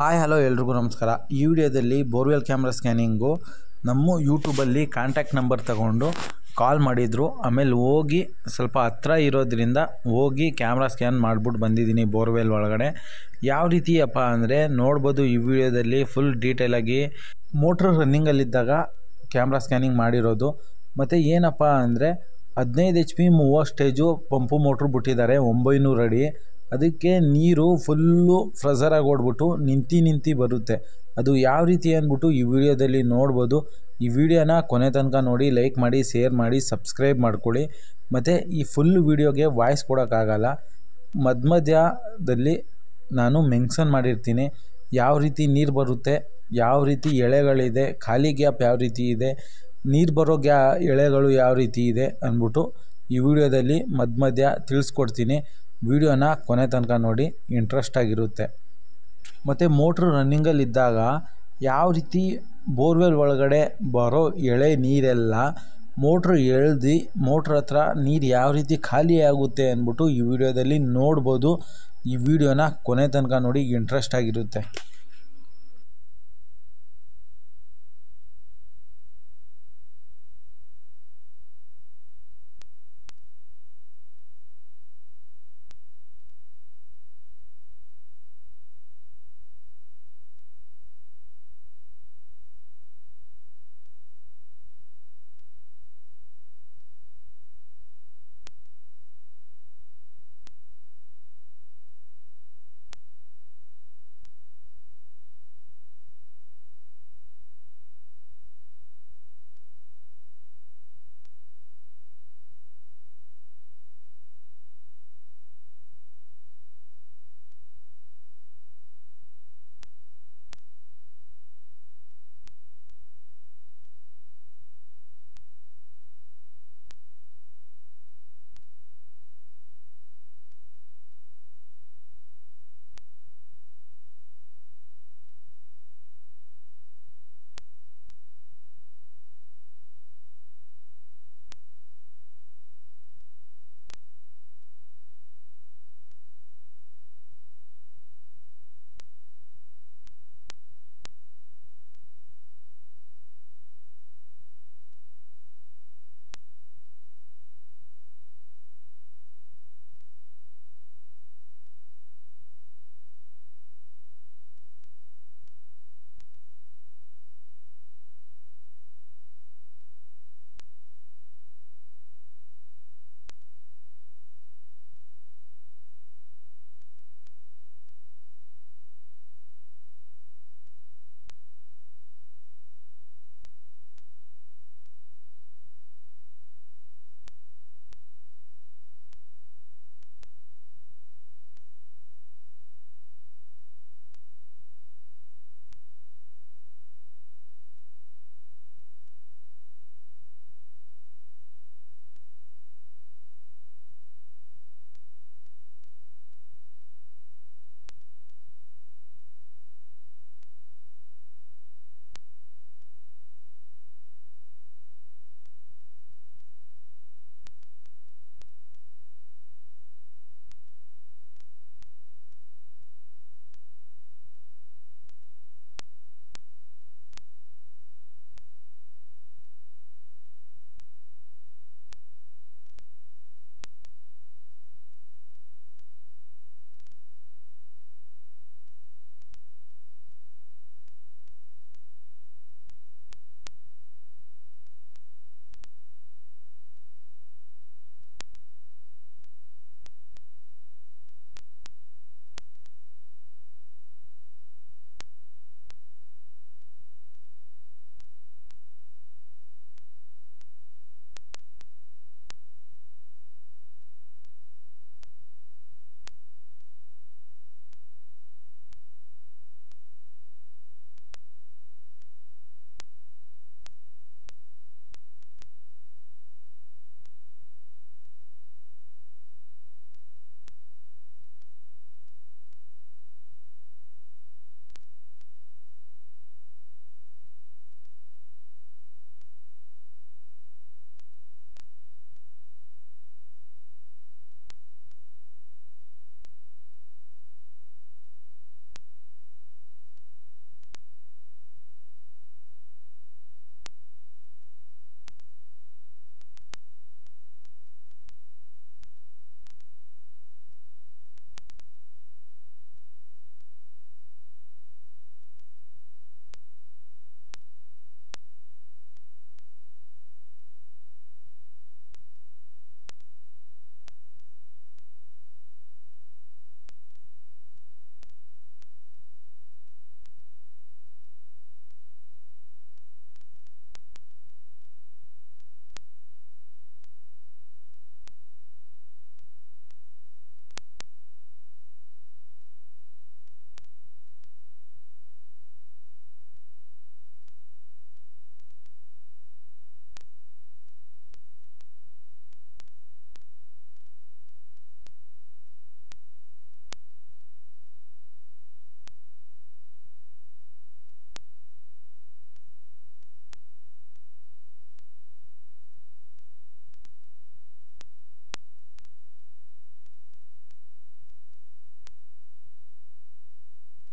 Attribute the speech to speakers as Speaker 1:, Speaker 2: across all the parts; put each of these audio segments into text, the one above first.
Speaker 1: hi hello ಎಲ್ರಿಗೂ ನಮಸ್ಕಾರ ಈ ವಿಡಿಯೋದಲ್ಲಿ ಬೋರ್ವೆಲ್ ಕ್ಯಾಮ್ರಾ ಸ್ಕ್ಯಾನಿಂಗು ನಮ್ಮ ಯೂಟ್ಯೂಬಲ್ಲಿ ಕಾಂಟ್ಯಾಕ್ಟ್ ನಂಬರ್ ತಗೊಂಡು ಕಾಲ್ ಮಾಡಿದರು ಆಮೇಲೆ ಹೋಗಿ ಸ್ವಲ್ಪ ಹತ್ರ ಇರೋದ್ರಿಂದ ಹೋಗಿ ಕ್ಯಾಮ್ರಾ ಸ್ಕ್ಯಾನ್ ಮಾಡಿಬಿಟ್ಟು ಬಂದಿದ್ದೀನಿ ಬೋರ್ವೆಲ್ ಒಳಗಡೆ ಯಾವ ರೀತಿಯಪ್ಪ ಅಂದರೆ ನೋಡ್ಬೋದು ಈ ವಿಡಿಯೋದಲ್ಲಿ ಫುಲ್ ಡೀಟೇಲಾಗಿ ಮೋಟ್ರ್ ರನ್ನಿಂಗಲ್ಲಿದ್ದಾಗ ಕ್ಯಾಮ್ರಾ ಸ್ಕ್ಯಾನಿಂಗ್ ಮಾಡಿರೋದು ಮತ್ತು ಏನಪ್ಪ ಅಂದರೆ ಹದಿನೈದು ಎಚ್ ಪಿ ಮೂವತ್ತು ಸ್ಟೇಜು ಪಂಪು ಮೋಟ್ರ್ ಬಿಟ್ಟಿದ್ದಾರೆ ಒಂಬೈನೂರು ಅಡಿ ಅದಕ್ಕೆ ನೀರು ಫುಲ್ಲು ಫ್ರೆಝರಾಗಿ ಓಡ್ಬಿಟ್ಟು ನಿಂತು ನಿಂತು ಬರುತ್ತೆ ಅದು ಯಾವ ರೀತಿ ಅಂದ್ಬಿಟ್ಟು ಈ ವಿಡಿಯೋದಲ್ಲಿ ನೋಡ್ಬೋದು ಈ ವಿಡಿಯೋನ ಕೊನೆ ತನಕ ನೋಡಿ ಲೈಕ್ ಮಾಡಿ ಶೇರ್ ಮಾಡಿ ಸಬ್ಸ್ಕ್ರೈಬ್ ಮಾಡ್ಕೊಳ್ಳಿ ಮತ್ತು ಈ ಫುಲ್ ವಿಡಿಯೋಗೆ ವಾಯ್ಸ್ ಕೊಡೋಕ್ಕಾಗಲ್ಲ ಮಧ್ಯ ಮಧ್ಯದಲ್ಲಿ ನಾನು ಮೆನ್ಷನ್ ಮಾಡಿರ್ತೀನಿ ಯಾವ ರೀತಿ ನೀರು ಬರುತ್ತೆ ಯಾವ ರೀತಿ ಎಳೆಗಳಿದೆ ಖಾಲಿ ಗ್ಯಾಪ್ ಯಾವ ರೀತಿ ಇದೆ ನೀರು ಬರೋ ಗ್ಯಾ ಎಳೆಗಳು ಯಾವ ರೀತಿ ಇದೆ ಅಂದ್ಬಿಟ್ಟು ಈ ವಿಡಿಯೋದಲ್ಲಿ ಮಧ್ಯ ಮಧ್ಯ ತಿಳಿಸ್ಕೊಡ್ತೀನಿ ವಿಡಿಯೋನ ಕೊನೆ ತನಕ ನೋಡಿ ಇಂಟ್ರೆಸ್ಟ್ ಆಗಿರುತ್ತೆ ಮತ್ತು ಮೋಟ್ರ್ ರನ್ನಿಂಗಲ್ಲಿದ್ದಾಗ ಯಾವ ರೀತಿ ಬೋರ್ವೆಲ್ ಒಳಗಡೆ ಬರೋ ಎಳೆ ನೀರೆಲ್ಲ ಮೋಟ್ರ್ ಎಳ್ದು ಮೋಟ್ರ್ ಹತ್ರ ನೀರು ಯಾವ ರೀತಿ ಖಾಲಿ ಆಗುತ್ತೆ ಅಂದ್ಬಿಟ್ಟು ಈ ವಿಡಿಯೋದಲ್ಲಿ ನೋಡ್ಬೋದು ಈ ವಿಡಿಯೋನ ಕೊನೆ ತನಕ ನೋಡಿ ಇಂಟ್ರೆಸ್ಟ್ ಆಗಿರುತ್ತೆ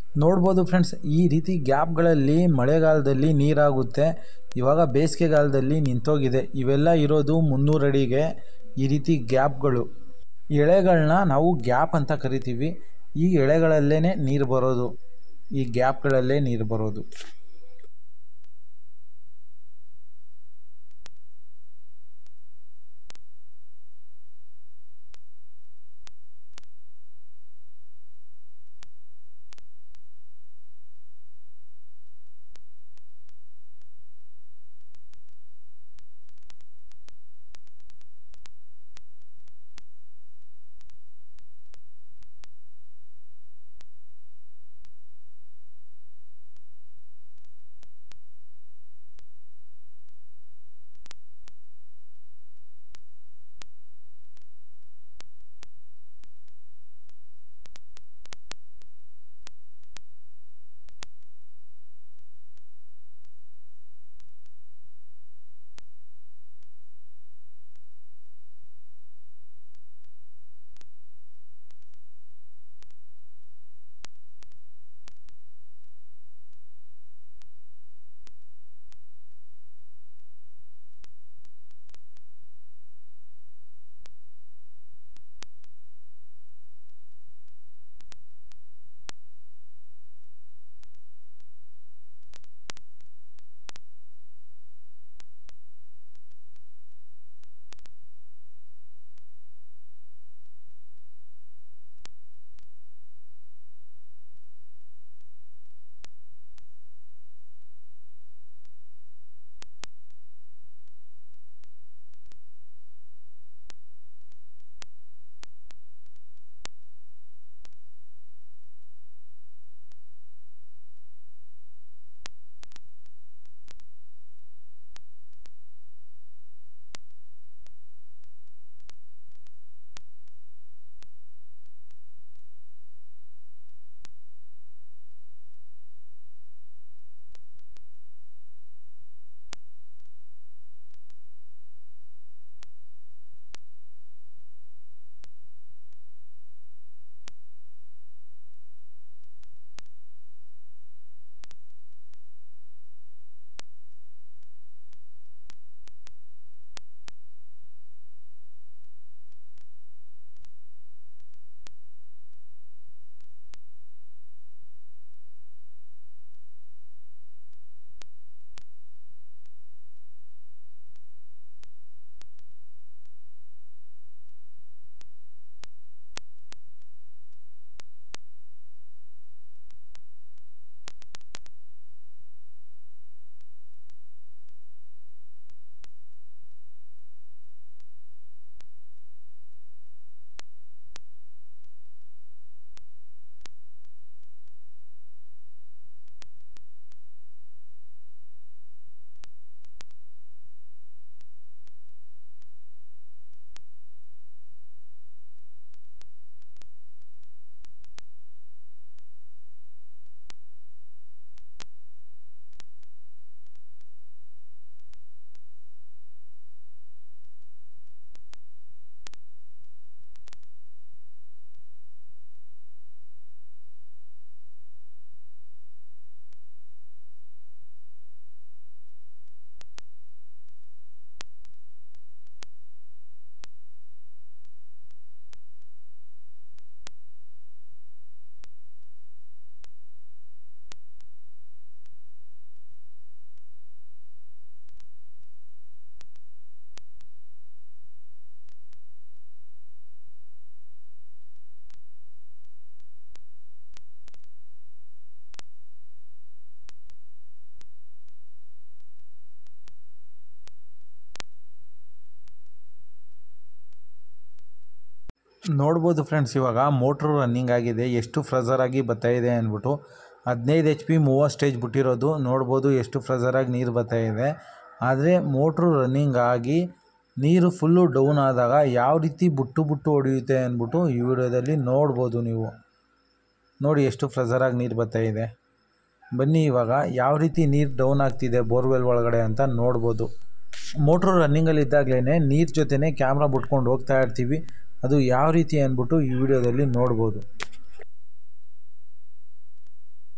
Speaker 1: ನೋಡ್ಬೋದು ಫ್ರೆಂಡ್ಸ್ ಈ ರೀತಿ ಗ್ಯಾಪ್ಗಳಲ್ಲಿ ಮಳೆಗಾಲದಲ್ಲಿ ನೀರಾಗುತ್ತೆ ಇವಾಗ ಬೇಸಿಗೆಗಾಲದಲ್ಲಿ ನಿಂತೋಗಿದೆ ಇವೆಲ್ಲ ಇರೋದು ಮುನ್ನೂರು ಅಡಿಗೆ ಈ ರೀತಿ ಗ್ಯಾಪ್ಗಳು ಎಳೆಗಳನ್ನ ನಾವು ಗ್ಯಾಪ್ ಅಂತ ಕರಿತೀವಿ ಈ ಎಳೆಗಳಲ್ಲೇ ನೀರು ಬರೋದು ಈ ಗ್ಯಾಪ್ಗಳಲ್ಲೇ ನೀರು ಬರೋದು ನೋಡ್ಬೋದು ಫ್ರೆಂಡ್ಸ್ ಇವಾಗ ಮೋಟ್ರು ರನ್ನಿಂಗ್ ಆಗಿದೆ ಎಷ್ಟು ಫ್ರೆಝರ್ ಆಗಿ ಬರ್ತಾ ಇದೆ ಅಂದ್ಬಿಟ್ಟು ಹದಿನೈದು ಎಚ್ ಪಿ ಮೂವತ್ತು ಸ್ಟೇಜ್ ಬಿಟ್ಟಿರೋದು ನೋಡ್ಬೋದು ಎಷ್ಟು ಫ್ರೆಝರ್ ಆಗಿ ನೀರು ಬರ್ತಾ ಇದೆ ಆದರೆ ಮೋಟ್ರು ರನ್ನಿಂಗ್ ಆಗಿ ನೀರು ಫುಲ್ಲು ಡೌನ್ ಆದಾಗ ಯಾವ ರೀತಿ ಬುಟ್ಟು ಬುಟ್ಟು ಹೊಡೆಯುತ್ತೆ ಅಂದ್ಬಿಟ್ಟು ಈ ವಿಡಿಯೋದಲ್ಲಿ ನೋಡ್ಬೋದು ನೀವು ನೋಡಿ ಎಷ್ಟು ಫ್ರೆಝರ್ ಆಗಿ ನೀರು ಬರ್ತಾ ಇದೆ ಬನ್ನಿ ಇವಾಗ ಯಾವ ರೀತಿ ನೀರು ಡೌನ್ ಆಗ್ತಿದೆ ಬೋರ್ವೆಲ್ ಒಳಗಡೆ ಅಂತ ನೋಡ್ಬೋದು ಮೋಟ್ರು ರನ್ನಿಂಗಲ್ಲಿ ಇದ್ದಾಗಲೇ ನೀರು ಜೊತೆನೇ ಕ್ಯಾಮ್ರಾ ಬಿಟ್ಕೊಂಡು ಹೋಗ್ತಾ ಇರ್ತೀವಿ ಅದು ಯಾವ ರೀತಿ ಅಂದ್ಬಿಟ್ಟು ಈ ವಿಡಿಯೋದಲ್ಲಿ ನೋಡ್ಬೋದು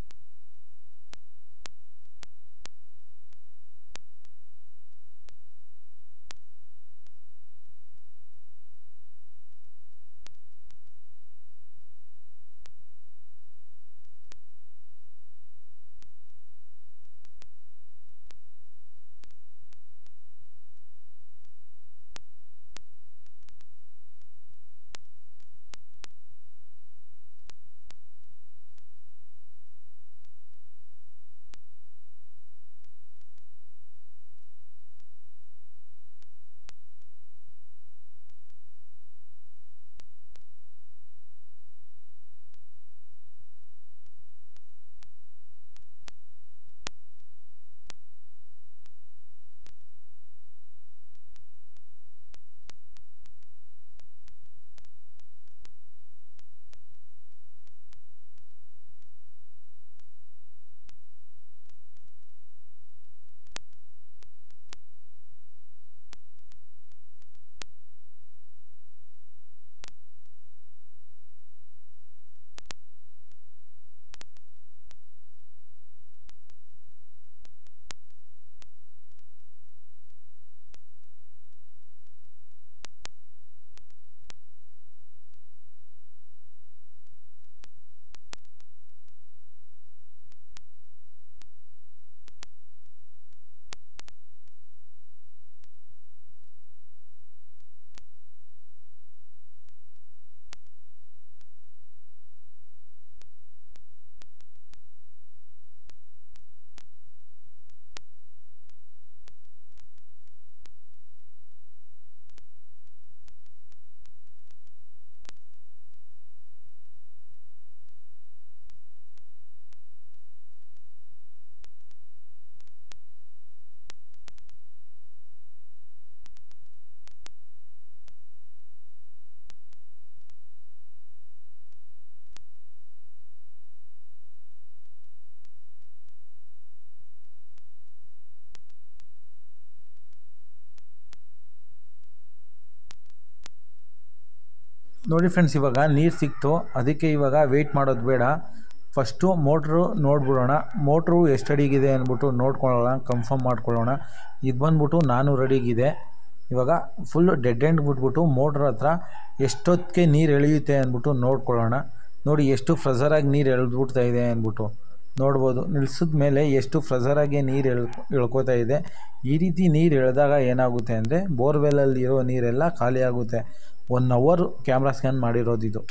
Speaker 1: ನೋಡಿ ಫ್ರೆಂಡ್ಸ್ ಇವಾಗ ನೀರು ಸಿಕ್ತು ಅದಕ್ಕೆ ಇವಾಗ ವೆಯ್ಟ್ ಮಾಡೋದು ಬೇಡ ಫಸ್ಟು ಮೋಟ್ರು ನೋಡ್ಬಿಡೋಣ ಮೋಟ್ರು ಎಷ್ಟು ಅಡಿಗಿದೆ ಅಂದ್ಬಿಟ್ಟು ನೋಡ್ಕೊಳ್ಳೋಣ ಕನ್ಫರ್ಮ್ ಮಾಡ್ಕೊಳ್ಳೋಣ ಇದು ಬಂದ್ಬಿಟ್ಟು ನಾನ್ನೂರು ಅಡಿಗಿದೆ ಇವಾಗ ಫುಲ್ ಡೆಡ್ ಎಂಡ್ ಬಿಟ್ಬಿಟ್ಟು ಮೋಟ್ರ್ ಹತ್ರ ಎಷ್ಟೊತ್ತಿಗೆ ನೀರು ಎಳೆಯುತ್ತೆ ಅಂದ್ಬಿಟ್ಟು ನೋಡ್ಕೊಳ್ಳೋಣ ನೋಡಿ ಎಷ್ಟು ಫ್ರೆಝರಾಗಿ ನೀರು ಎಳೆದ್ಬಿಡ್ತಾ ಇದೆ ಅಂದ್ಬಿಟ್ಟು ನೋಡ್ಬೋದು ನಿಲ್ಸಿದ ಮೇಲೆ ಎಷ್ಟು ಫ್ರೆಝರಾಗಿ ನೀರು ಎಳ್ ಎಳ್ಕೋತಾ ಇದೆ ಈ ರೀತಿ ನೀರು ಎಳೆದಾಗ ಏನಾಗುತ್ತೆ ಅಂದರೆ ಬೋರ್ವೆಲಲ್ಲಿರೋ ನೀರೆಲ್ಲ ಖಾಲಿ ಆಗುತ್ತೆ ಒನ್ ಅವರ್ ಕ್ಯಾಮ್ರಾ ಸ್ಕ್ಯಾನ್ ಮಾಡಿರೋದಿದು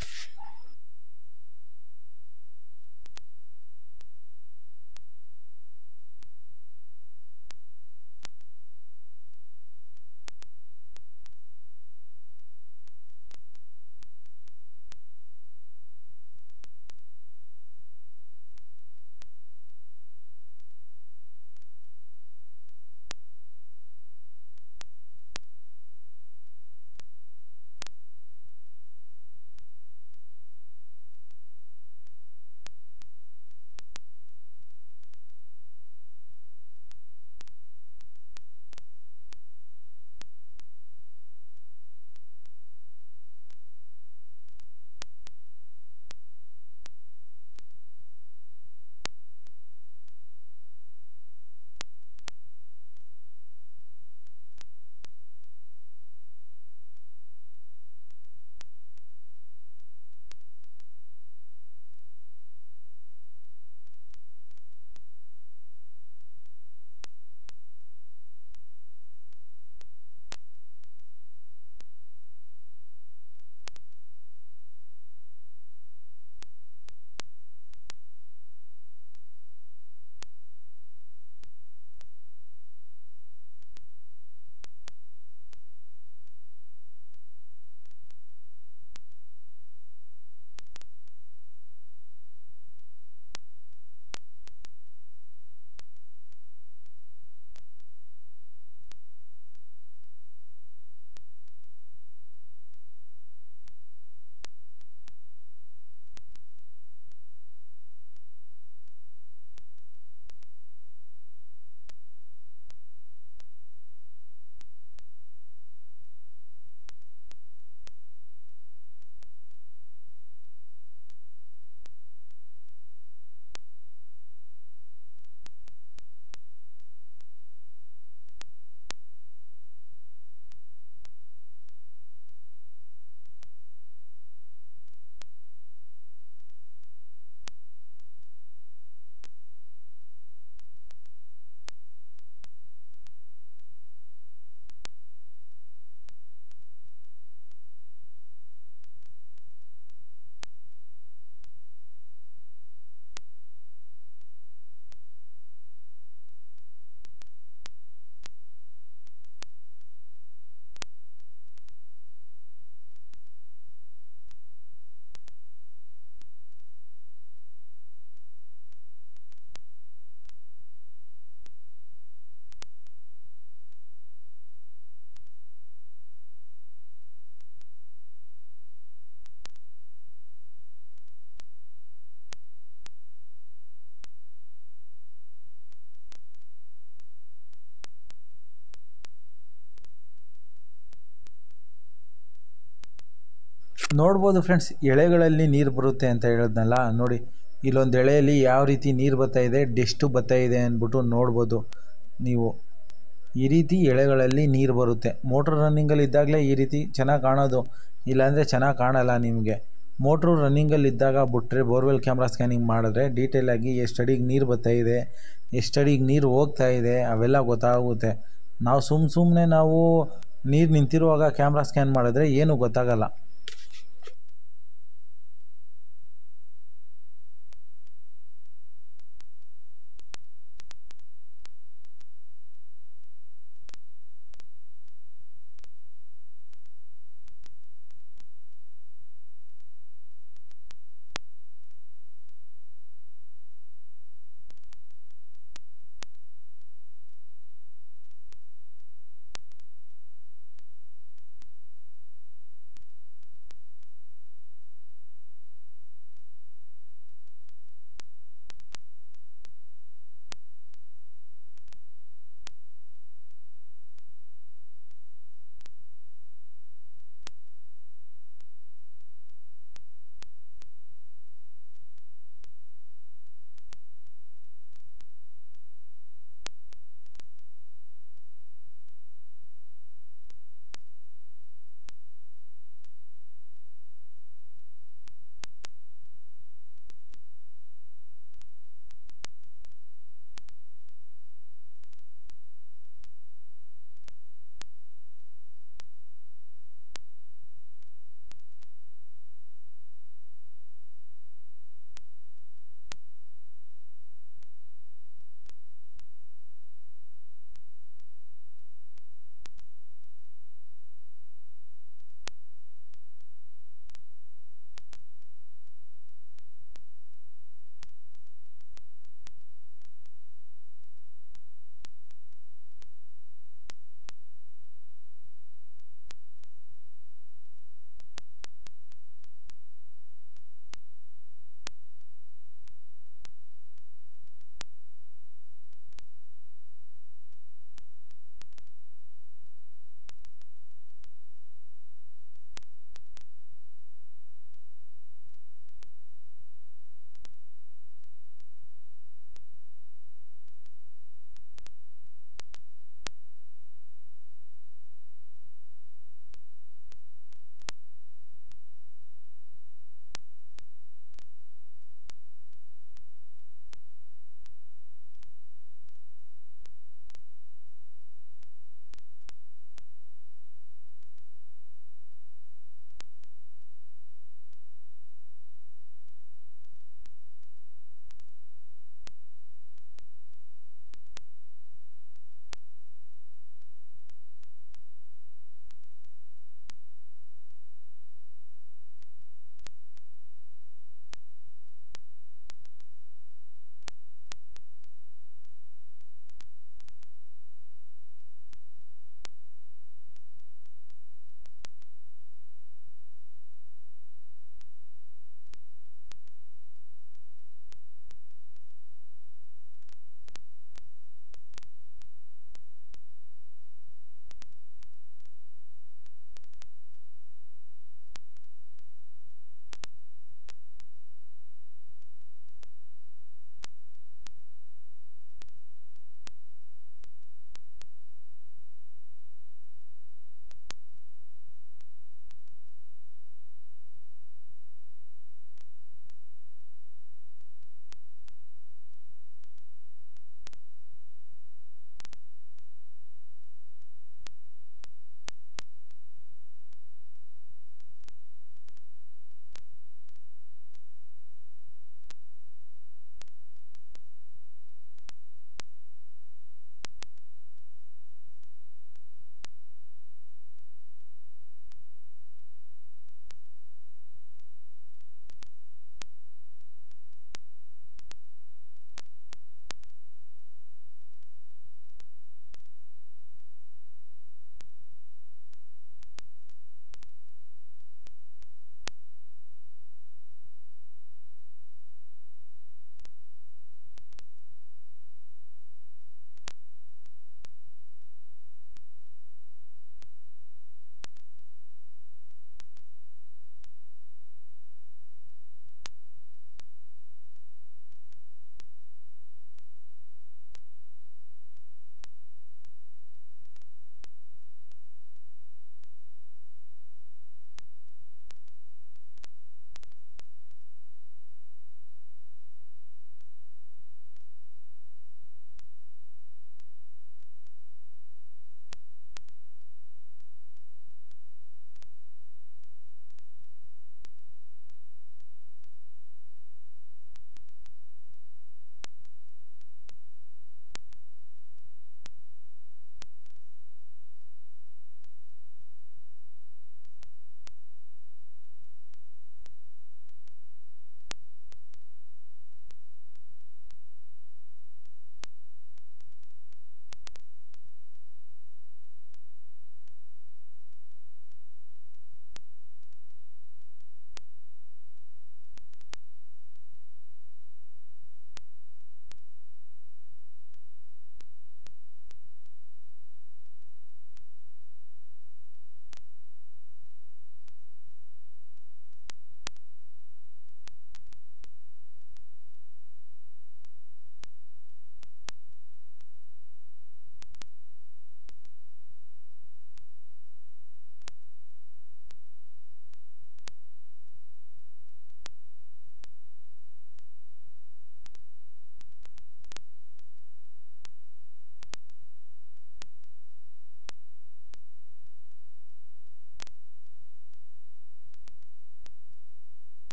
Speaker 1: ನೋಡ್ಬೋದು ಫ್ರೆಂಡ್ಸ್ ಎಳೆಗಳಲ್ಲಿ ನೀರು ಬರುತ್ತೆ ಅಂತ ಹೇಳಿದ್ನಲ್ಲ ನೋಡಿ ಇಲ್ಲೊಂದು ಎಳೆಯಲ್ಲಿ ಯಾವ ರೀತಿ ನೀರು ಬರ್ತಾ ಇದೆ ಡೆಸ್ಟು ಬರ್ತಾ ಇದೆ ಅಂದ್ಬಿಟ್ಟು ನೋಡ್ಬೋದು ನೀವು ಈ ರೀತಿ ಎಳೆಗಳಲ್ಲಿ ನೀರು ಬರುತ್ತೆ ಮೋಟ್ರ್ ರನ್ನಿಂಗಲ್ಲಿ ಇದ್ದಾಗಲೇ ಈ ರೀತಿ ಚೆನ್ನಾಗಿ ಕಾಣೋದು ಇಲ್ಲಾಂದರೆ ಚೆನ್ನಾಗಿ ಕಾಣಲ್ಲ ನಿಮಗೆ ಮೋಟ್ರು ರನ್ನಿಂಗಲ್ಲಿ ಇದ್ದಾಗ ಬಿಟ್ಟರೆ ಬೋರ್ವೆಲ್ ಕ್ಯಾಮ್ರಾ ಸ್ಕ್ಯಾನಿಂಗ್ ಮಾಡಿದ್ರೆ ಡೀಟೇಲಾಗಿ ಎಷ್ಟು ಅಡಿಗೆ ನೀರು ಬರ್ತಾ ಇದೆ ಎಷ್ಟು ಅಡಿಗೆ ನೀರು ಹೋಗ್ತಾ ಇದೆ ಅವೆಲ್ಲ ಗೊತ್ತಾಗುತ್ತೆ ನಾವು ಸುಮ್ಮ ಸುಮ್ಮನೆ ನಾವು ನೀರು ನಿಂತಿರುವಾಗ ಕ್ಯಾಮ್ರಾ ಸ್ಕ್ಯಾನ್ ಮಾಡಿದ್ರೆ ಏನೂ ಗೊತ್ತಾಗಲ್ಲ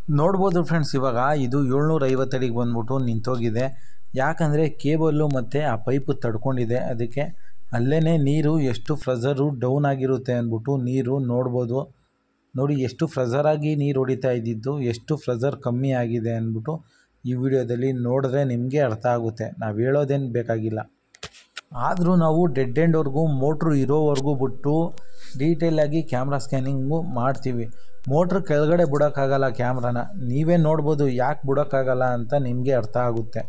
Speaker 1: ನೋಡ್ಬೋದು ಫ್ರೆಂಡ್ಸ್ ಇವಾಗ ಇದು ಏಳ್ನೂರ ಐವತ್ತಡಿಗೆ ಬಂದ್ಬಿಟ್ಟು ನಿಂತೋಗಿದೆ ಯಾಕಂದರೆ ಕೇಬಲ್ಲು ಮತ್ತು ಆ ಪೈಪು ತಡ್ಕೊಂಡಿದೆ ಅದಕ್ಕೆ ಅಲ್ಲೇ ನೀರು ಎಷ್ಟು ಫ್ರೆಝರು ಡೌನ್ ಆಗಿರುತ್ತೆ ಅಂದ್ಬಿಟ್ಟು ನೀರು ನೋಡ್ಬೋದು ನೋಡಿ ಎಷ್ಟು ಫ್ರೆಝರಾಗಿ ನೀರು ಹೊಡಿತಾ ಇದ್ದಿದ್ದು ಎಷ್ಟು ಫ್ರೆಝರ್ ಕಮ್ಮಿ ಆಗಿದೆ ಅಂದ್ಬಿಟ್ಟು ಈ ವಿಡಿಯೋದಲ್ಲಿ ನೋಡಿದ್ರೆ ನಿಮಗೆ ಅರ್ಥ ಆಗುತ್ತೆ ನಾವು ಹೇಳೋದೇನು ಬೇಕಾಗಿಲ್ಲ ಆದರೂ ನಾವು ಡೆಡ್ ಎಂಡ್ವರೆಗೂ ಮೋಟ್ರು ಇರೋವರೆಗೂ ಬಿಟ್ಟು ಡೀಟೇಲಾಗಿ ಕ್ಯಾಮ್ರಾ ಸ್ಕ್ಯಾನಿಂಗು ಮಾಡ್ತೀವಿ ಮೋಟ್ರ್ ಕೆಳಗಡೆ ಬಿಡೋಕ್ಕಾಗಲ್ಲ ಕ್ಯಾಮ್ರಾನ ನೀವೇ ನೋಡ್ಬೋದು ಯಾಕೆ ಬಿಡೋಕ್ಕಾಗಲ್ಲ ಅಂತ ನಿಮಗೆ ಅರ್ಥ ಆಗುತ್ತೆ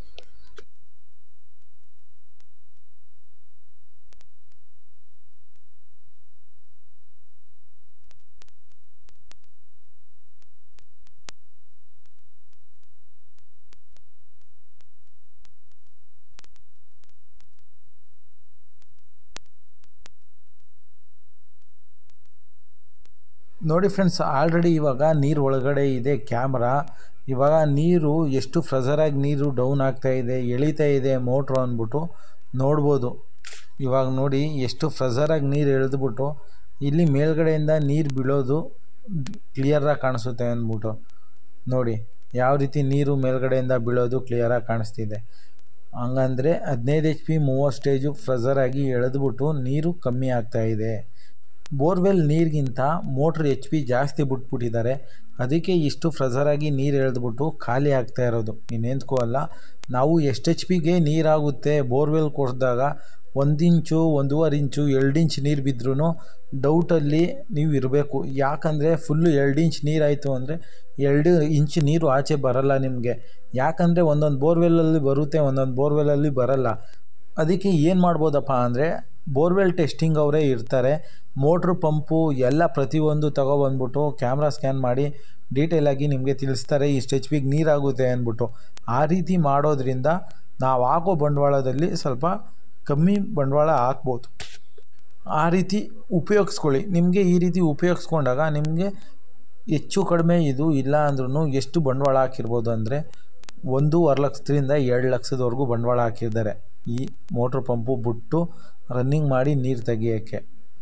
Speaker 1: ನೋಡಿ ಫ್ರೆಂಡ್ಸ್ ಆಲ್ರೆಡಿ ಇವಾಗ ನೀರು ಒಳಗಡೆ ಇದೆ ಕ್ಯಾಮ್ರಾ ಇವಾಗ ನೀರು ಎಷ್ಟು ಫ್ರೆಝರಾಗಿ ನೀರು ಡೌನ್ ಆಗ್ತಾ ಇದೆ ಎಳಿತಾ ಇದೆ ಮೋಟ್ರು ಅಂದ್ಬಿಟ್ಟು ನೋಡ್ಬೋದು ಇವಾಗ ನೋಡಿ ಎಷ್ಟು ಫ್ರೆಝರಾಗಿ ನೀರು ಎಳೆದ್ಬಿಟ್ಟು ಇಲ್ಲಿ ಮೇಲ್ಗಡೆಯಿಂದ ನೀರು ಬೀಳೋದು ಕ್ಲಿಯರಾಗಿ ಕಾಣಿಸುತ್ತೆ ಅಂದ್ಬಿಟ್ಟು ನೋಡಿ ಯಾವ ರೀತಿ ನೀರು ಮೇಲ್ಗಡೆಯಿಂದ ಬೀಳೋದು ಕ್ಲಿಯರಾಗಿ ಕಾಣಿಸ್ತಿದೆ ಹಂಗಂದರೆ ಹದಿನೈದು ಎಚ್ ಪಿ ಮೂವತ್ತು ಸ್ಟೇಜು ಫ್ರೆಝರಾಗಿ ಎಳೆದ್ಬಿಟ್ಟು ನೀರು ಕಮ್ಮಿ ಆಗ್ತಾ ಇದೆ ಬೋರ್ವೆಲ್ ನೀರಿಗಿಂತ ಮೋಟ್ರ್ ಎಚ್ ಪಿ ಜಾಸ್ತಿ ಬಿಟ್ಬಿಟ್ಟಿದ್ದಾರೆ ಅದಕ್ಕೆ ಇಷ್ಟು ಫ್ರೆಝರಾಗಿ ನೀರು ಎಳೆದ್ಬಿಟ್ಟು ಖಾಲಿ ಆಗ್ತಾ ಇರೋದು ಇನ್ನೆಂದಕ್ಕೂ ಅಲ್ಲ ನಾವು ಎಷ್ಟು ಎಚ್ ಪಿಗೆ ನೀರಾಗುತ್ತೆ ಬೋರ್ವೆಲ್ ಕೊರೆದಾಗ ಒಂದು ಇಂಚು ಒಂದೂವರೆ ಇಂಚು ಎರಡು ಇಂಚ್ ನೀರು ಬಿದ್ದರೂ ಡೌಟಲ್ಲಿ ನೀವು ಇರಬೇಕು ಯಾಕಂದರೆ ಫುಲ್ಲು ಎರಡು ಇಂಚ್ ನೀರಾಯಿತು ಅಂದರೆ ಎರಡು ಇಂಚ್ ನೀರು ಆಚೆ ಬರಲ್ಲ ನಿಮಗೆ ಯಾಕಂದರೆ ಒಂದೊಂದು ಬೋರ್ವೆಲ್ಲಲ್ಲಿ ಬರುತ್ತೆ ಒಂದೊಂದು ಬೋರ್ವೆಲ್ಲಲ್ಲಿ ಬರಲ್ಲ ಅದಕ್ಕೆ ಏನು ಮಾಡ್ಬೋದಪ್ಪ ಅಂದರೆ ಬೋರ್ವೆಲ್ ಟೆಸ್ಟಿಂಗ್ ಅವರೇ ಇರ್ತಾರೆ ಮೋಟ್ರು ಪಂಪು ಎಲ್ಲ ಪ್ರತಿಯೊಂದು ತಗೊಬಂದ್ಬಿಟ್ಟು ಕ್ಯಾಮ್ರಾ ಸ್ಕ್ಯಾನ್ ಮಾಡಿ ಡೀಟೇಲಾಗಿ ನಿಮಗೆ ತಿಳಿಸ್ತಾರೆ ಇಷ್ಟು ಎಚ್ ಪಿಗೆ ನೀರಾಗುತ್ತೆ ಅಂದ್ಬಿಟ್ಟು ಆ ರೀತಿ ಮಾಡೋದ್ರಿಂದ ನಾವು ಹಾಕೋ ಬಂಡವಾಳದಲ್ಲಿ ಸ್ವಲ್ಪ ಕಮ್ಮಿ ಬಂಡವಾಳ ಹಾಕ್ಬೋದು ಆ ರೀತಿ ಉಪಯೋಗಿಸ್ಕೊಳ್ಳಿ ನಿಮಗೆ ಈ ರೀತಿ ಉಪಯೋಗಿಸ್ಕೊಂಡಾಗ ನಿಮಗೆ ಹೆಚ್ಚು ಕಡಿಮೆ ಇದು ಇಲ್ಲ ಅಂದ್ರೂ ಎಷ್ಟು ಬಂಡವಾಳ ಹಾಕಿರ್ಬೋದು ಅಂದರೆ ಒಂದೂವರೆ ಲಕ್ಷದಿಂದ ಎರಡು ಲಕ್ಷದವರೆಗೂ ಬಂಡವಾಳ ಹಾಕಿದ್ದಾರೆ ಈ ಮೋಟ್ರ್ ಪಂಪು ಬಿಟ್ಟು ರನ್ನಿಂಗ್ ಮಾಡಿ ನೀರು ತೆಗಿಯೋಕ್ಕೆ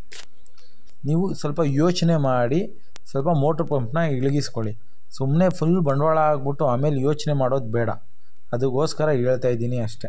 Speaker 1: ನೀವು ಸ್ವಲ್ಪ ಯೋಚನೆ ಮಾಡಿ ಸ್ವಲ್ಪ ಮೋಟ್ರ್ ಪಂಪ್ನ ಇಳಗಿಸ್ಕೊಳ್ಳಿ ಸುಮ್ಮನೆ ಫುಲ್ ಬಂಡವಾಳ ಹಾಕ್ಬಿಟ್ಟು ಆಮೇಲೆ ಯೋಚನೆ ಮಾಡೋದು ಬೇಡ ಅದಕ್ಕೋಸ್ಕರ ಹೇಳ್ತಾ ಇದ್ದೀನಿ ಅಷ್ಟೇ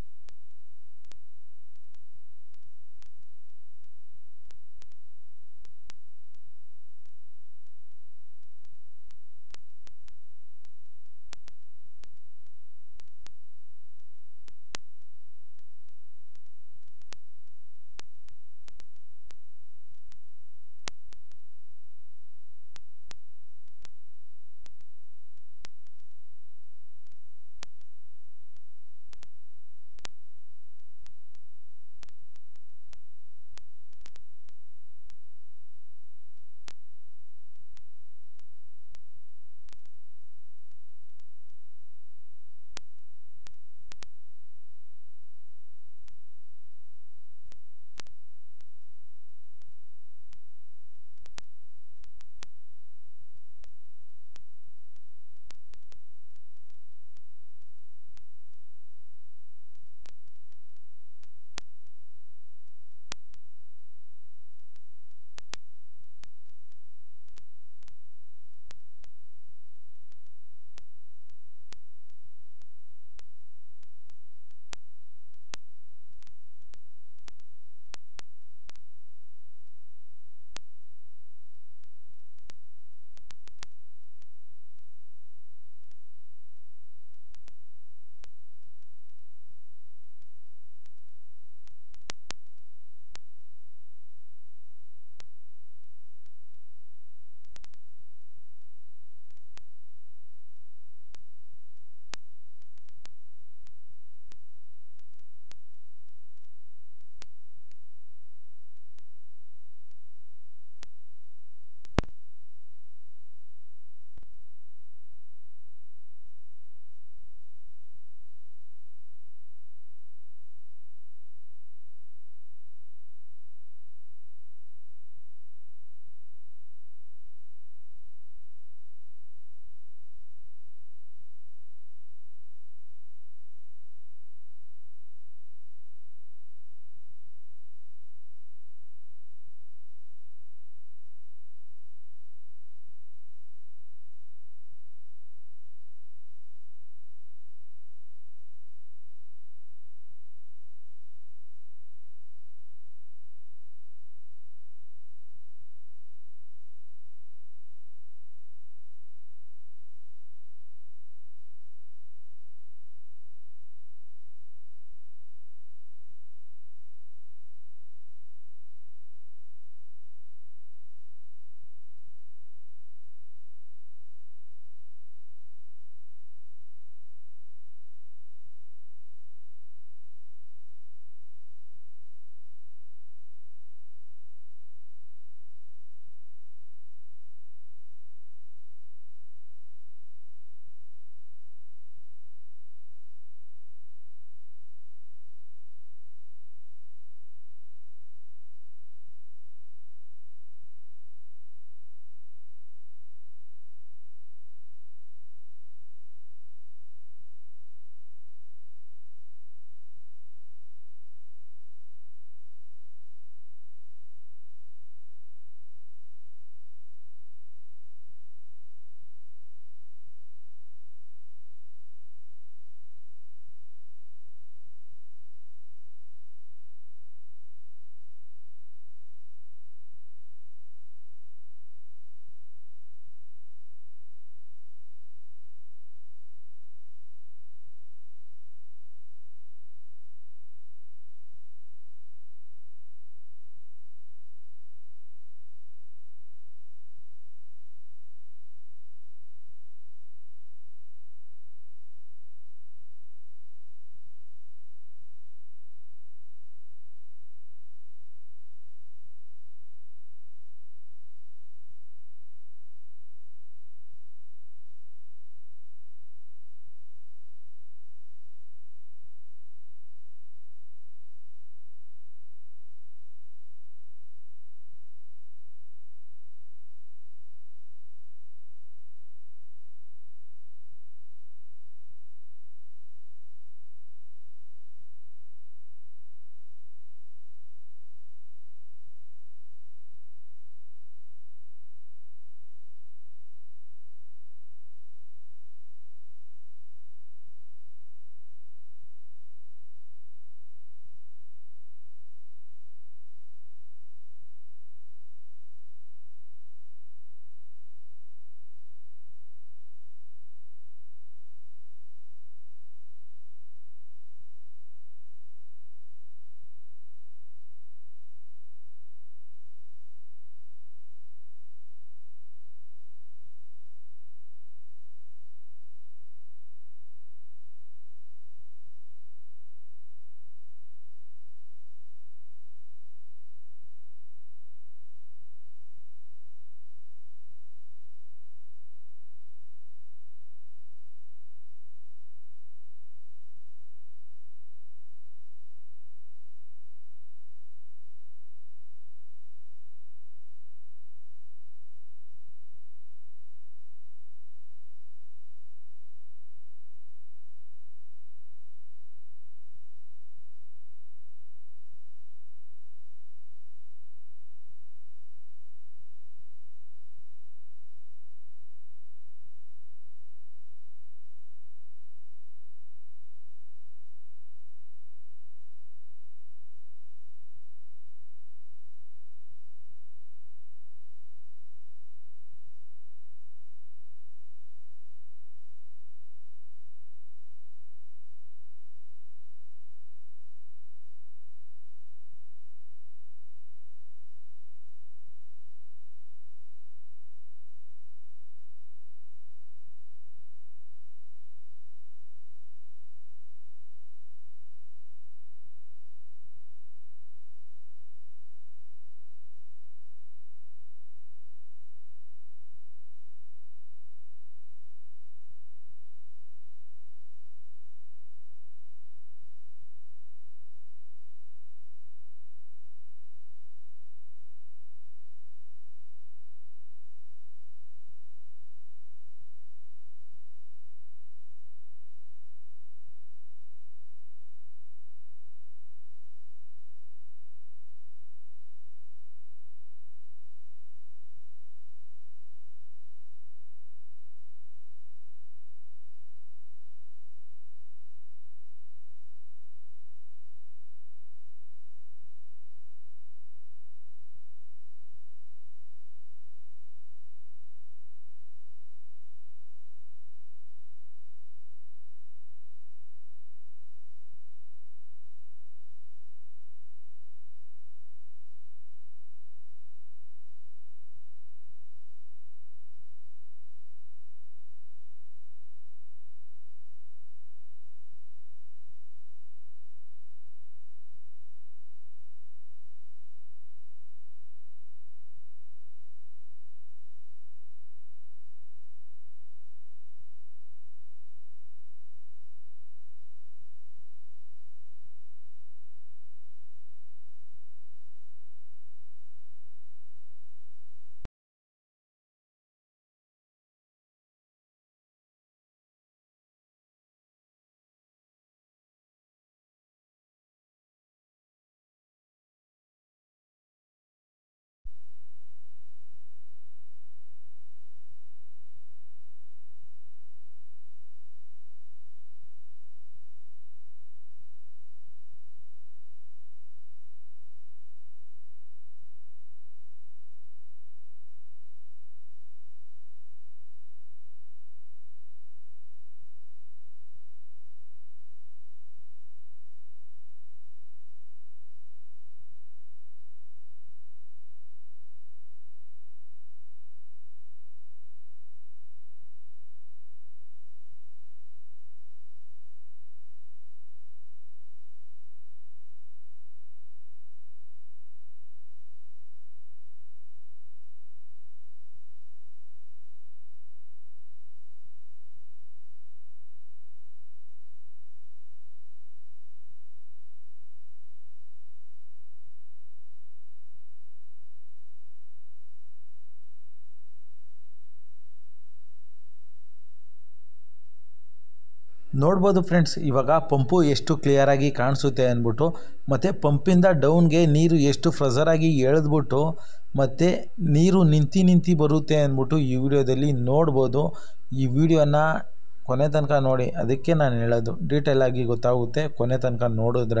Speaker 1: ನೋಡ್ಬೋದು ಫ್ರೆಂಡ್ಸ್ ಇವಾಗ ಪಂಪು ಎಷ್ಟು ಕ್ಲಿಯರಾಗಿ ಕಾಣಿಸುತ್ತೆ ಅಂದ್ಬಿಟ್ಟು ಮತ್ತು ಪಂಪಿಂದ ಡೌನ್ಗೆ ನೀರು ಎಷ್ಟು ಫ್ರೆಝರಾಗಿ ಎಳೆದ್ಬಿಟ್ಟು ಮತ್ತು ನೀರು ನಿಂತು ನಿಂತು ಬರುತ್ತೆ ಅಂದ್ಬಿಟ್ಟು ಈ ವಿಡಿಯೋದಲ್ಲಿ ನೋಡ್ಬೋದು ಈ ವಿಡಿಯೋನ ಕೊನೆ ತನಕ ನೋಡಿ ಅದಕ್ಕೆ ನಾನು ಹೇಳೋದು ಡೀಟೇಲಾಗಿ ಗೊತ್ತಾಗುತ್ತೆ ಕೊನೆ ತನಕ ನೋಡಿದ್ರೆ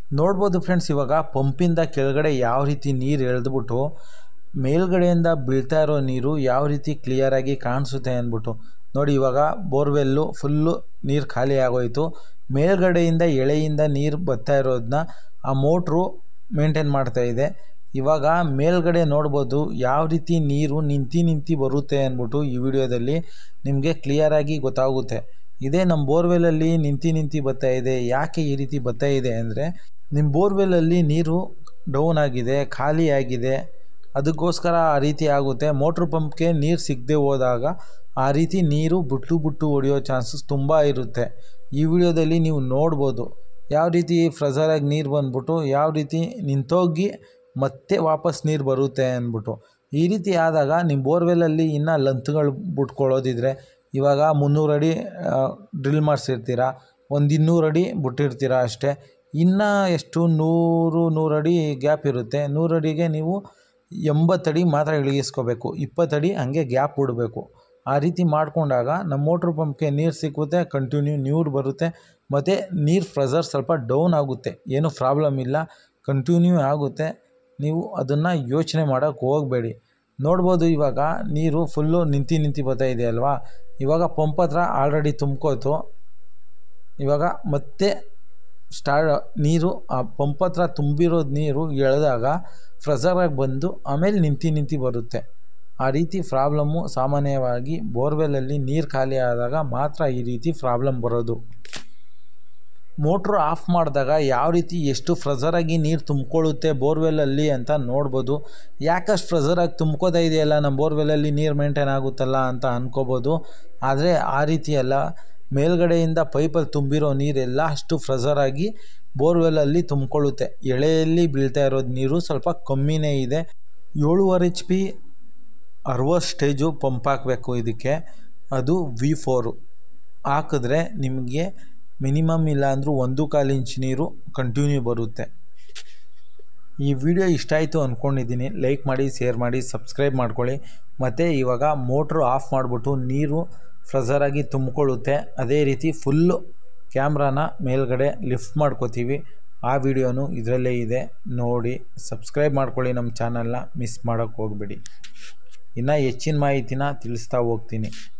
Speaker 1: ನೋಡ್ಬೋದು ಫ್ರೆಂಡ್ಸ್ ಇವಾಗ ಪಂಪಿಂದ ಕೆಳಗಡೆ ಯಾವ ರೀತಿ ನೀರು ಎಳೆದ್ಬಿಟ್ಟು ಮೇಲ್ಗಡೆಯಿಂದ ಬೀಳ್ತಾ ಇರೋ ನೀರು ಯಾವ ರೀತಿ ಕ್ಲಿಯರಾಗಿ ಕಾಣಿಸುತ್ತೆ ಅಂದ್ಬಿಟ್ಟು ನೋಡಿ ಇವಾಗ ಬೋರ್ವೆಲ್ಲು ಫುಲ್ಲು ನೀರು ಖಾಲಿ ಆಗೋಯ್ತು ಮೇಲ್ಗಡೆಯಿಂದ ಎಳೆಯಿಂದ ನೀರು ಬರ್ತಾ ಇರೋದನ್ನ ಆ ಮೋಟ್ರು ಮೇಂಟೈನ್ ಮಾಡ್ತಾ ಇದೆ ಇವಾಗ ಮೇಲ್ಗಡೆ ನೋಡ್ಬೋದು ಯಾವ ರೀತಿ ನೀರು ನಿಂತು ನಿಂತು ಬರುತ್ತೆ ಅಂದ್ಬಿಟ್ಟು ಈ ವಿಡಿಯೋದಲ್ಲಿ ನಿಮಗೆ ಕ್ಲಿಯರಾಗಿ ಗೊತ್ತಾಗುತ್ತೆ ಇದೇ ನಮ್ಮ ಬೋರ್ವೆಲಲ್ಲಿ ನಿಂತು ನಿಂತು ಬರ್ತಾ ಇದೆ ಯಾಕೆ ಈ ರೀತಿ ಬರ್ತಾ ಇದೆ ಅಂದರೆ ನಿಮ್ಮ ಬೋರ್ವೆಲಲ್ಲಿ ನೀರು ಡೌನ್ ಆಗಿದೆ ಖಾಲಿ ಆಗಿದೆ ಅದಕ್ಕೋಸ್ಕರ ಆ ರೀತಿ ಆಗುತ್ತೆ ಮೋಟ್ರ್ ಪಂಪ್ಗೆ ನೀರು ಸಿಗದೆ ಹೋದಾಗ ಆ ರೀತಿ ನೀರು ಬುಟ್ಟು ಬುಟ್ಟು ಹೊಡೆಯೋ ಚಾನ್ಸಸ್ ತುಂಬ ಇರುತ್ತೆ ಈ ವಿಡಿಯೋದಲ್ಲಿ ನೀವು ನೋಡ್ಬೋದು ಯಾವ ರೀತಿ ಫ್ರೆಝರಾಗಿ ನೀರು ಬಂದ್ಬಿಟ್ಟು ಯಾವ ರೀತಿ ನಿಂತೋಗಿ ಮತ್ತೆ ವಾಪಸ್ ನೀರು ಬರುತ್ತೆ ಅಂದ್ಬಿಟ್ಟು ಈ ರೀತಿ ಆದಾಗ ನಿಮ್ಮ ಬೋರ್ವೆಲಲ್ಲಿ ಇನ್ನೂ ಲಂತ್ಗಳು ಬಿಟ್ಕೊಳ್ಳೋದಿದ್ರೆ ಇವಾಗ ಮುನ್ನೂರು ಅಡಿ ಡ್ರಿಲ್ ಮಾಡಿಸಿರ್ತೀರ ಒಂದು ಇನ್ನೂರು ಅಡಿ ಬಿಟ್ಟಿರ್ತೀರ ಅಷ್ಟೇ ಇನ್ನು ಎಷ್ಟು ನೂರು ನೂರಡಿ ಗ್ಯಾಪ್ ಇರುತ್ತೆ ನೂರಡಿಗೆ ನೀವು ಎಂಬತ್ತಡಿ ಮಾತ್ರ ಇಳಿಸ್ಕೋಬೇಕು ಇಪ್ಪತ್ತಡಿ ಹಂಗೆ ಗ್ಯಾಪ್ ಬಿಡಬೇಕು ಆ ರೀತಿ ಮಾಡಿಕೊಂಡಾಗ ನಮ್ಮ ಮೋಟ್ರ್ ಪಂಪ್ಗೆ ನೀರು ಸಿಕ್ಕುತ್ತೆ ಕಂಟಿನ್ಯೂ ನೀರು ಬರುತ್ತೆ ಮತ್ತು ನೀರು ಫ್ರೆಝರ್ ಸ್ವಲ್ಪ ಡೌನ್ ಆಗುತ್ತೆ ಏನೂ ಪ್ರಾಬ್ಲಮ್ ಇಲ್ಲ ಕಂಟಿನ್ಯೂ ಆಗುತ್ತೆ ನೀವು ಅದನ್ನು ಯೋಚನೆ ಮಾಡೋಕ್ಕೆ ಹೋಗಬೇಡಿ ನೋಡ್ಬೋದು ಇವಾಗ ನೀರು ಫುಲ್ಲು ನಿಂತು ನಿಂತು ಬರ್ತಾ ಇದೆ ಅಲ್ವಾ ಇವಾಗ ಪಂಪ್ ಹತ್ರ ಆಲ್ರೆಡಿ ತುಂಬ್ಕೋತು ಇವಾಗ ಮತ್ತೆ ಸ್ಟಾರ್ಟ್ ನೀರು ಆ ಪಂಪ್ ಹತ್ರ ತುಂಬಿರೋದು ನೀರು ಎಳೆದಾಗ ಫ್ರೆಝರಾಗಿ ಬಂದು ಆಮೇಲೆ ನಿಂತು ನಿಂತು ಬರುತ್ತೆ ಆ ರೀತಿ ಪ್ರಾಬ್ಲಮ್ಮು ಸಾಮಾನ್ಯವಾಗಿ ಬೋರ್ವೆಲಲ್ಲಿ ನೀರು ಖಾಲಿ ಆದಾಗ ಮಾತ್ರ ಈ ರೀತಿ ಪ್ರಾಬ್ಲಮ್ ಬರೋದು ಮೋಟ್ರು ಆಫ್ ಮಾಡಿದಾಗ ಯಾವ ರೀತಿ ಎಷ್ಟು ಫ್ರೆಝರಾಗಿ ನೀರು ತುಂಬ್ಕೊಳ್ಳುತ್ತೆ ಬೋರ್ವೆಲಲ್ಲಿ ಅಂತ ನೋಡ್ಬೋದು ಯಾಕಷ್ಟು ಫ್ರೆಝರಾಗಿ ತುಂಬ್ಕೋತಾ ಇದೆಯಲ್ಲ ನಮ್ಮ ಬೋರ್ವೆಲಲ್ಲಿ ನೀರು ಮೇಂಟೈನ್ ಆಗುತ್ತಲ್ಲ ಅಂತ ಅನ್ಕೋಬೋದು ಆದರೆ ಆ ರೀತಿ ಅಲ್ಲ ಮೇಲ್ಗಡೆಯಿಂದ ಪೈಪಲ್ಲಿ ತುಂಬಿರೋ ನೀರೆಲ್ಲ ಅಷ್ಟು ಫ್ರೆಝರಾಗಿ ಬೋರ್ವೆಲಲ್ಲಿ ತುಂಬಿಕೊಳ್ಳುತ್ತೆ ಎಳೆಯಲ್ಲಿ ಬೀಳ್ತಾ ಇರೋದು ನೀರು ಸ್ವಲ್ಪ ಕಮ್ಮಿನೇ ಇದೆ ಏಳುವರೆ ಎಚ್ ಪಿ ಅರವತ್ತು ಸ್ಟೇಜು ಪಂಪ್ ಹಾಕಬೇಕು ಇದಕ್ಕೆ ಅದು ವಿ ಫೋರು ಹಾಕಿದ್ರೆ ನಿಮಗೆ ಮಿನಿಮಮ್ ಇಲ್ಲ ಅಂದರೂ ಒಂದು ಕಾಲು ಇಂಚ್ ನೀರು ಕಂಟಿನ್ಯೂ ಬರುತ್ತೆ ಈ ವಿಡಿಯೋ ಇಷ್ಟ ಆಯಿತು ಅಂದ್ಕೊಂಡಿದ್ದೀನಿ ಲೈಕ್ ಮಾಡಿ ಶೇರ್ ಮಾಡಿ ಸಬ್ಸ್ಕ್ರೈಬ್ ಮಾಡ್ಕೊಳ್ಳಿ ಮತ್ತು ಇವಾಗ ಮೋಟ್ರು ಆಫ್ ಮಾಡಿಬಿಟ್ಟು ನೀರು ಫ್ರೆಝರಾಗಿ ತುಂಬಿಕೊಳ್ಳುತ್ತೆ ಅದೇ ರೀತಿ ಫುಲ್ಲು ಕ್ಯಾಮ್ರಾನ ಮೇಲ್ಗಡೆ ಲಿಫ್ಟ್ ಮಾಡ್ಕೋತೀವಿ ಆ ವಿಡಿಯೋನು ಇದರಲ್ಲೇ ಇದೆ ನೋಡಿ ಸಬ್ಸ್ಕ್ರೈಬ್ ಮಾಡ್ಕೊಳ್ಳಿ ನಮ್ಮ ಚಾನಲ್ನ ಮಿಸ್ ಮಾಡೋಕ್ಕೆ ಹೋಗಬೇಡಿ ಇನ್ನು ಹೆಚ್ಚಿನ ಮಾಹಿತಿನ ತಿಳಿಸ್ತಾ ಹೋಗ್ತೀನಿ